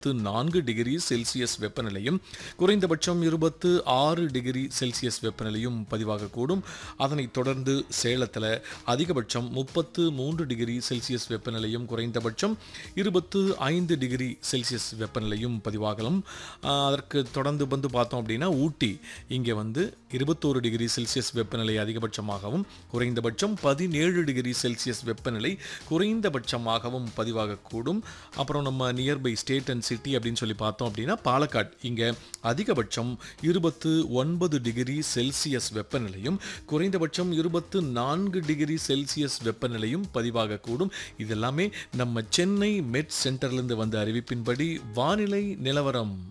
நான்கு degree Celsius வெப்பநிலையும் குறைந்தபட்சம் இருபத்து ஆறு டிகிரி செல்சியஸ் வெப்பநிலையும் பதிவாகக்கூடும் அதனைத் தொடர்ந்து சேலத்தில் அதிகபட்சம் முப்பத்து மூன்று டிகிரி செல்சியஸ் வெப்பநிலையும் குறைந்தபட்சம் இருபத்து ஐந்து டிகிரி செல்சியஸ் வெப்பநிலையும் பதிவாகலாம் ஆஹ் அதற்கு தொடர்ந்து வந்து பார்த்தோம் அப்படின்னா ஊட்டி இங்கே வந்து இருபத்தோரு டிகிரி செல்சியஸ் வெப்பநிலை அதிகபட்சமாகவும் குறைந்தபட்சம் பதினேழு டிகிரி செல்சியஸ் வெப்பநிலை குறைந்தபட்சமாகவும் பதிவாகக்கூடும் அப்புறம் நம்ம நியர்பை ஸ்டேட் அண்ட் சிட்டி அப்படின்னு சொல்லி பார்த்தோம் அப்படின்னா பாலக்காட் இங்கே அதிகபட்சம் இருபத்து ஒன்பது டிகிரி செல்சியஸ் வெப்பநிலையும் குறைந்தபட்சம் இருபத்து நான்கு டிகிரி செல்சியஸ் வெப்பநிலையும் பதிவாகக்கூடும் இதெல்லாமே நம்ம சென்னை மெட் சென்டர்லேருந்து வந்த அறிவிப்பின்படி வானிலை நிலவரம்